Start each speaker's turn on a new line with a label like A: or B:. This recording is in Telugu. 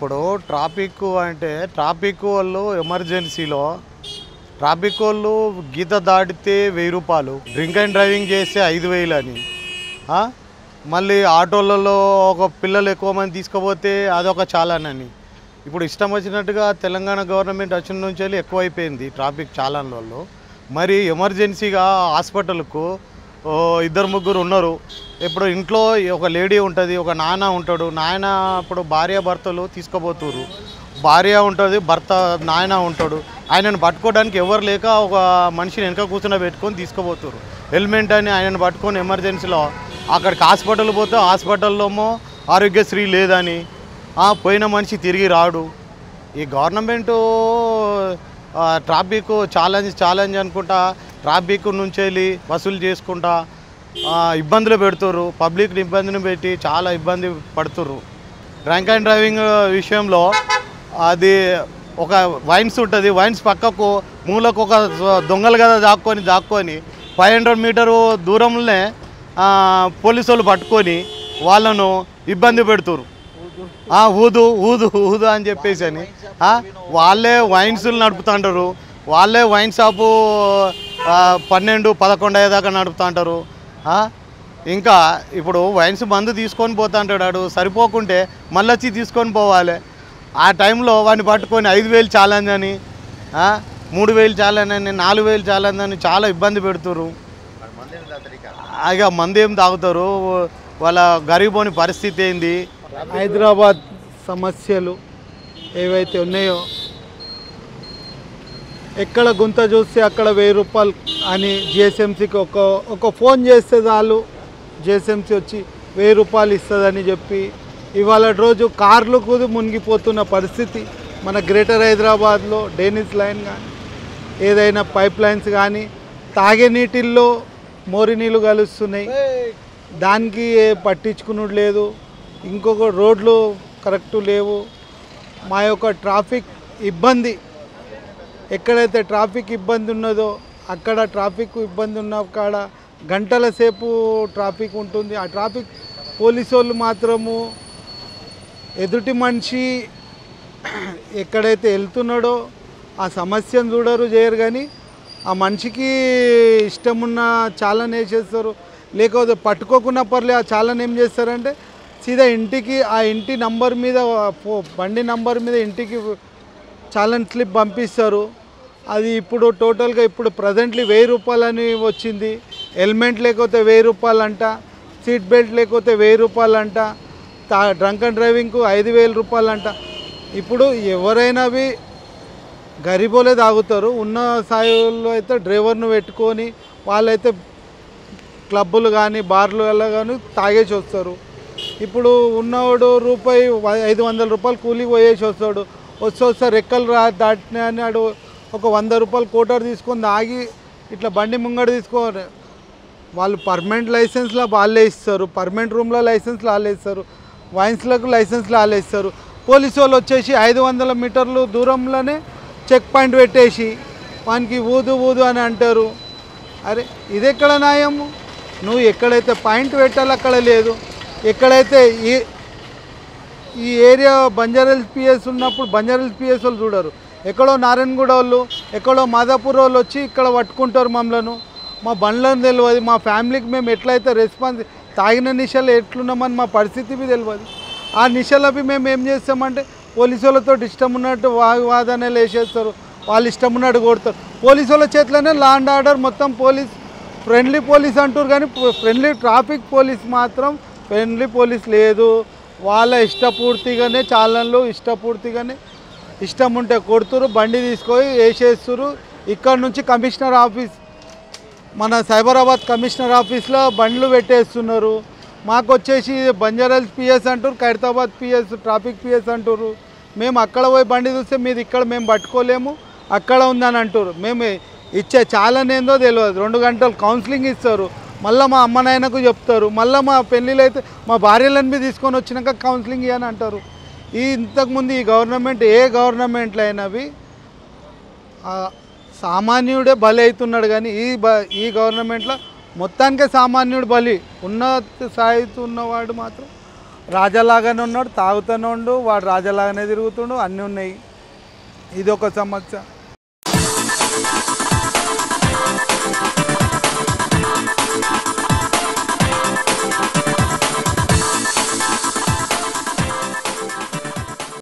A: ఇప్పుడు ట్రాఫిక్ అంటే ట్రాఫిక్ వాళ్ళు ఎమర్జెన్సీలో ట్రాఫిక్ వాళ్ళు గీత దాటితే వెయ్యి రూపాయలు డ్రింక్ అండ్ డ్రైవింగ్ చేస్తే ఐదు వేలు అని ఆ? మళ్ళీ ఆటోలలో ఒక పిల్లలు ఎక్కువ మంది తీసుకుపోతే అదొక చాలానని ఇప్పుడు ఇష్టం వచ్చినట్టుగా తెలంగాణ గవర్నమెంట్ వచ్చిన నుంచి వెళ్ళి ఎక్కువైపోయింది ట్రాఫిక్ చాలాన్లలో మరి ఎమర్జెన్సీగా హాస్పిటల్కు ఓ ఇద్దరు ముగ్గురు ఉన్నారు ఇప్పుడు ఇంట్లో ఒక లేడీ ఉంటుంది ఒక నాన్న ఉంటాడు నాయన ఇప్పుడు భార్య భర్తలు తీసుకుపోతున్నారు భార్య ఉంటుంది భర్త నాయన ఉంటాడు ఆయనను పట్టుకోవడానికి ఎవరు లేక ఒక మనిషిని వెనక కూర్చుని పెట్టుకొని తీసుకుపోతారు హెల్మెట్ అని ఆయనను పట్టుకొని ఎమర్జెన్సీలో అక్కడికి హాస్పిటల్ పోతే హాస్పిటల్లో ఏమో ఆరోగ్యశ్రీ లేదని ఆ, పోయిన మనిషి తిరిగి రాడు ఈ గవర్నమెంట్ ట్రాఫిక్ ఛాలెంజ్ ఛాలెంజ్ అనుకుంటా ట్రాఫిక్ నుంచి వెళ్ళి వసూలు చేసుకుంటా ఆ, ఇబ్బందులు పెడుతుర్రు పబ్లిక్ని ఇబ్బందిని పెట్టి చాలా ఇబ్బంది పడుతుర్రు డ్రంక్ అండ్ డ్రైవింగ్ విషయంలో అది ఒక వైన్స్ ఉంటుంది వైన్స్ పక్కకు మూలకు ఒక దొంగలు కదా దాక్కొని దాక్కొని ఫైవ్ హండ్రెడ్ మీటరు దూరంలోనే ఆ, పోలీసు వాళ్ళు పట్టుకొని వాళ్ళను ఇబ్బంది పెడుతుర్రు ఆ, ఊదు ఊదు ఊదు అని చెప్పేసి అని ఆ, వాళ్ళే వైన్స్లు నడుపుతుంటారు వాళ్ళే వైన్ షాపు ఆ, పన్నెండు పదకొండు అయ్యేదాకా నడుపుతుంటారు ఆ, ఇంకా ఇప్పుడు వైన్స్ మందు తీసుకొని పోతుంటాడు వాడు సరిపోకుంటే మళ్ళీ వచ్చి తీసుకొని పోవాలి ఆ టైంలో వాడిని పట్టుకొని ఐదు వేలు ఛాలెంజ్ అని ఆ, మూడు వేలు ఛాలెంజ్ అని నాలుగు వేలు ఛాలెంజ్ అని చాలా ఇబ్బంది పెడుతుర్రు ఇక మంది ఏం తాగుతారు వాళ్ళ గరీబోని పరిస్థితి ఏంది
B: హైదరాబాద్ సమస్యలు ఏవైతే ఉన్నాయో ఎక్కడ గుంత చూస్తే అక్కడ వెయ్యి రూపాయలు అని జిఎస్ఎంసీకి ఒక ఒక ఫోన్ చేస్తే చాలు జిఎస్ఎంసీ వచ్చి వెయ్యి రూపాయలు ఇస్తుందని చెప్పి ఇవాళ రోజు కార్లు కూడా మునిగిపోతున్న పరిస్థితి మన గ్రేటర్ హైదరాబాద్లో డేనిస్ లైన్ కానీ ఏదైనా పైప్ లైన్స్ కానీ తాగే నీటిల్లో మోరి నీళ్ళు కలుస్తున్నాయి దానికి పట్టించుకునుడు లేదు ఇంకొక రోడ్లు కరెక్ట్ లేవు మా యొక్క ట్రాఫిక్ ఇబ్బంది ఎక్కడైతే ట్రాఫిక్ ఇబ్బంది ఉన్నదో అక్కడ ట్రాఫిక్ ఇబ్బంది ఉన్న కాడ గంటల సేపు ట్రాఫిక్ ఉంటుంది ఆ ట్రాఫిక్ పోలీసు వాళ్ళు మాత్రము ఎదుటి మనిషి ఎక్కడైతే వెళ్తున్నాడో ఆ సమస్యను చూడరు చేయరు కానీ ఆ మనిషికి ఇష్టం ఉన్న చాలానే వేసేస్తారు లేకపోతే పట్టుకోకుండా పర్లే ఆ చాలాని ఏం చేస్తారంటే సీదా ఇంటికి ఆ ఇంటి నంబర్ మీద ఫో- బండి నంబర్ మీద ఇంటికి చాలన్ స్లిప్ పంపిస్తారు అది ఇప్పుడు టోటల్గా ఇప్పుడు ప్రజెంట్లీ వెయ్యి రూపాయలని వచ్చింది హెల్మెట్ లేకపోతే వెయ్యి రూపాయలంట సీట్ బెల్ట్ లేకపోతే వెయ్యి రూపాయలంట తా డ్రంక్ అండ్ డ్రైవింగ్కు ఐదు వేల రూపాయలంట ఇప్పుడు ఎవరైనావి గరీబోలే తాగుతారు ఉన్న స్థాయిలో అయితే డ్రైవర్ను పెట్టుకొని వాళ్ళైతే క్లబ్బులు కానీ బార్లు అలా కానీ తాగేసి వస్తారు ఇప్పుడు ఉన్నవాడు రూపాయి వ- ఐదు వందల రూపాయలు కూలికి పోయేసి వస్తాడు వస్తే వస్తే రెక్కలు రా దాటినా అని ఆడు ఒక వంద రూపాయలు కోటర్ తీసుకొని ఆగి ఇట్లా బండి ముంగడ తీసుకో వాళ్ళు పర్మనెంట్ లైసెన్స్లో వాళ్ళే ఇస్తారు పర్మనెంట్ రూమ్లో లైసెన్స్లు వాళ్ళే ఇస్తారు వైన్స్లకు లైసెన్స్లు వాళ్ళే ఇస్తారు పోలీసు వాళ్ళు వచ్చేసి ఐదు వందల మీటర్లు దూరంలోనే చెక్ పాయింట్ పెట్టేసి వానికి ఊదు ఊదు అని అంటారు అరే ఇది ఎక్కడ న్యాయము నువ్వు ఎక్కడైతే పాయింట్ పెట్టాలో అక్కడ లేదు ఎక్కడైతే ఈ ఈ ఏరియా బంజారాల్స్ పిఎస్ ఉన్నప్పుడు బంజారాల్స్ పిఎస్ వాళ్ళు చూడరు ఎక్కడో నారాయణగూడ వాళ్ళు ఎక్కడో మాదాపూర్ వాళ్ళు వచ్చి ఇక్కడ పట్టుకుంటారు మమ్మలను మా బండ్లను తెలియదు మా ఫ్యామిలీకి మేము ఎట్లయితే రెస్పాన్స్ తాగిన నిషాలు ఎట్లున్నామని మా పరిస్థితి మీద తెలియదు ఆ నిషాలవి మేము ఏం చేస్తామంటే పోలీసు వాళ్ళతో ఇష్టం ఉన్నట్టు వాదనలు వేసేస్తారు వాళ్ళు ఇష్టం ఉన్నట్టు కొడతారు పోలీసు వాళ్ళ చేతిలోనే లా అండ్ ఆర్డర్ మొత్తం పోలీస్ ఫ్రెండ్లీ పోలీస్ అంటారు కానీ ఫ్రెండ్లీ ట్రాఫిక్ పోలీస్ మాత్రం ఫ్రెండ్లీ పోలీస్ లేదు వాళ్ళ ఇష్టపూర్తిగానే చాలన్లు ఇష్టపూర్తిగానే ఇష్టం ఉంటే కొడుతురు బండి తీసుకొని వేసేస్తురు ఇక్కడ నుంచి కమిషనర్ ఆఫీస్ మన సైబరాబాద్ కమిషనర్ ఆఫీస్లో బండ్లు పెట్టేస్తున్నారు మాకు వచ్చేసి బంజారాల్స్ పిఎస్ అంటారు ఖైరతాబాద్ పిఎస్ ట్రాఫిక్ పిఎస్ అంటారు మేము అక్కడ పోయి బండి చూస్తే మీది ఇక్కడ మేము పట్టుకోలేము అక్కడ ఉందని అంటారు మేము ఇచ్చే చాలా ఏందో తెలియదు రెండు గంటలు కౌన్సిలింగ్ ఇస్తారు మళ్ళీ మా అమ్మ నాయనకు చెప్తారు మళ్ళీ మా పెళ్ళిళ్ళు అయితే మా భార్యలను మీద తీసుకొని వచ్చినాక కౌన్సిలింగ్ ఇవ్వని అంటారు ఈ ఇంతకుముందు ఈ గవర్నమెంట్ ఏ గవర్నమెంట్లు అయినవి ఆ సామాన్యుడే బలి అవుతున్నాడు కానీ ఈ బ ఈ గవర్నమెంట్లో మొత్తానికే సామాన్యుడు బలి ఉన్నత స్థాయితో ఉన్నవాడు మాత్రం రాజాలాగానే ఉన్నాడు తాగుతూనే ఉండు వాడు రాజాలాగానే తిరుగుతుండు అన్నీ ఉన్నాయి ఇది ఒక సమస్య